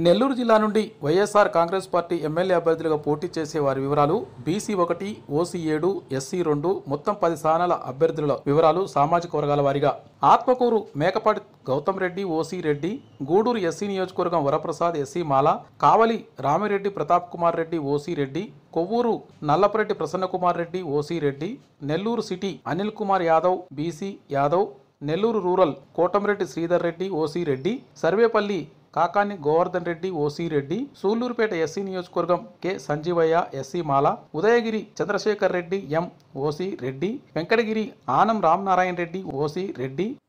నెల్లూరు జిల్లా నుండి YSR Congress party MLA అభ్యర్థులుగా పోటీ చేసే వారి వివరాలు బీసీ ఒకటి ఓసీ ఏడు ఎస్సీ రెండు మొత్తం పది స్థానాల అభ్యర్థుల వివరాలు సామాజిక వర్గాల వారీగా ఆత్మకూరు మేకపాటి గౌతమ్ రెడ్డి ఓసీ రెడ్డి గూడూరు ఎస్సీ నియోజకవర్గం Varaprasad SC Mala Kavali Ramireddy Pratap Kumar Reddy OC Reddy Kovur Nallapareddy Prasannakumar Reddy OC Reddy Nellore city Anil Kumar Yadav BC Yadav Nellore rural Kotamreddy Sridhar Reddy OC Reddy Sarvepalli Kakani Govardhan Reddy OC Reddy Sullurpeta SC నియోజకవర్గం K Sanjeevaiah SC Mala Udayagiri Chandrasekhar Reddy M OC Reddy Venkatagiri Anam Ramanarayana Reddy OC Reddy